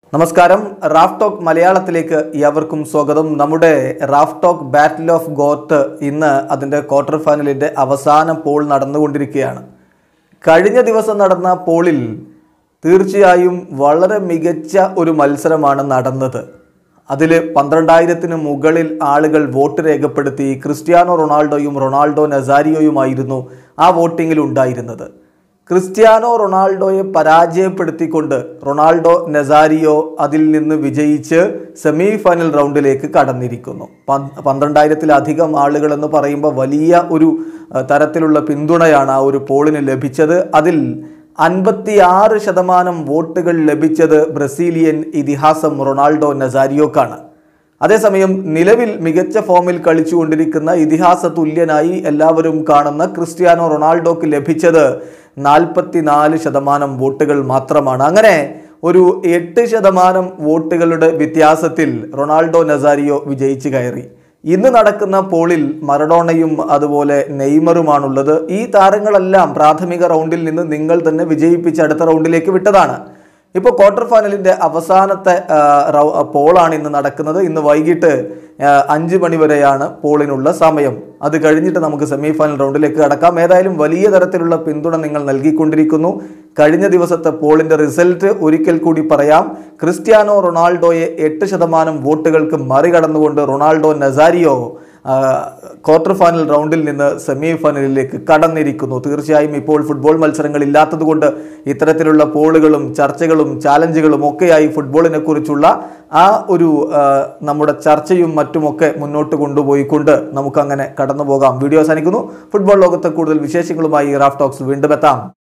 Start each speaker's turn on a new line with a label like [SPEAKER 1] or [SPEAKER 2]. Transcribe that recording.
[SPEAKER 1] നമസ്കാരം Raf talk മലയാളത്തിലേക്ക് ഏവർക്കും സ്വാഗതം നമ്മുടെ Raf talk battle of goat ഇന്ന് അതിൻ്റെ ക്വാർട്ടർ ഫൈനലിൻ്റെ അവസാന പോൾ നടന്നുകൊണ്ടിരിക്കുകയാണ് കഴിഞ്ഞ ദിവസം നടന്ന പോളിൽ തീർച്ചയായും വളരെ മികച്ച ഒരു മത്സരമാണ് നടന്നത് അതിൽ പന്ത്രണ്ടായിരത്തിന് മുകളിൽ ആളുകൾ വോട്ട് രേഖപ്പെടുത്തി ക്രിസ്ത്യാനോ റൊണാൾഡോയും റൊണാൾഡോ നസാരിയോയുമായിരുന്നു ആ വോട്ടിങ്ങിൽ ഉണ്ടായിരുന്നത് ക്രിസ്ത്യാനോ റൊണാൾഡോയെ പരാജയപ്പെടുത്തിക്കൊണ്ട് റൊണാൾഡോ നസാരിയോ അതിൽ നിന്ന് വിജയിച്ച് സെമി ഫൈനൽ റൗണ്ടിലേക്ക് കടന്നിരിക്കുന്നു പന്ത് പന്ത്രണ്ടായിരത്തിലധികം ആളുകൾ എന്ന് പറയുമ്പോൾ വലിയ ഒരു അഹ്, തരത്തിലുള്ള പിന്തുണയാണ് ആ ഒരു പോളിന് ലഭിച്ചത് അതിൽ അൻപത്തിയാറ് ശതമാനം വോട്ടുകൾ ലഭിച്ചത് ബ്രസീലിയൻ ഇതിഹാസം റൊണാൾഡോ നസാരിയോക്കാണ് അതേസമയം നിലവിൽ മികച്ച ഫോമിൽ കളിച്ചുകൊണ്ടിരിക്കുന്ന ഇതിഹാസ തുല്യനായി എല്ലാവരും കാണുന്ന ക്രിസ്ത്യാനോ റൊണാൾഡോക്ക് ലഭിച്ചത് നാൽപ്പത്തിനാല് ശതമാനം വോട്ടുകൾ മാത്രമാണ് അങ്ങനെ ഒരു എട്ട് ശതമാനം വോട്ടുകളുടെ വ്യത്യാസത്തിൽ റൊണാൾഡോ നസാരിയോ വിജയിച്ചു കയറി ഇന്ന് നടക്കുന്ന പോളിൽ മറഡോണയും അതുപോലെ നെയ്മറുമാണുള്ളത് ഈ താരങ്ങളെല്ലാം പ്രാഥമിക റൗണ്ടിൽ നിന്ന് നിങ്ങൾ തന്നെ വിജയിപ്പിച്ച് അടുത്ത റൗണ്ടിലേക്ക് വിട്ടതാണ് ഇപ്പോൾ ക്വാർട്ടർ ഫൈനലിൻ്റെ അവസാനത്തെ ആ, റൗ- ആ, പോളാണ് ഇന്ന് നടക്കുന്നത് ഇന്ന് വൈകിട്ട് ആ, അഞ്ച് മണി വരെയാണ് പോളിനുള്ള സമയം അത് കഴിഞ്ഞിട്ട് നമുക്ക് സെമി ഫൈനൽ റൗണ്ടിലേക്ക് കടക്കാം ഏതായാലും വലിയ തരത്തിലുള്ള പിന്തുണ നിങ്ങൾ നൽകിക്കൊണ്ടിരിക്കുന്നു കഴിഞ്ഞ ദിവസത്തെ പോളിൻ്റെ റിസൾട്ട് ഒരിക്കൽ കൂടി പറയാം ക്രിസ്ത്യാനോ റൊണാൾഡോയെ എട്ട് ശതമാനം വോട്ടുകൾക്ക് മറികടന്നുകൊണ്ട് റൊണാൾഡോ നസാരിയോ ആ, ക്വാർട്ടർ ഫൈനൽ റൗണ്ടിൽ നിന്ന് സെമി ഫൈനലിലേക്ക് കടന്നിരിക്കുന്നു തീർച്ചയായും ഇപ്പോൾ ഫുട്ബോൾ മത്സരങ്ങൾ ഇല്ലാത്തതുകൊണ്ട് ഇത്തരത്തിലുള്ള പോളുകളും ചർച്ചകളും ചാലഞ്ചുകളും ഒക്കെയായി ഫുട്ബോളിനെ കുറിച്ചുള്ള ആ ഒരു ആ, നമ്മുടെ ചർച്ചയും മറ്റുമൊക്കെ മുന്നോട്ട് കൊണ്ടുപോയിക്കൊണ്ട് നമുക്കങ്ങനെ കടന്നു പോകാം വീഡിയോ അവസാനിക്കുന്നു ഫുട്ബോൾ ലോകത്തെ കൂടുതൽ വിശേഷങ്ങളുമായി റാഫ് ടോക്സ് വീണ്ടും എത്താം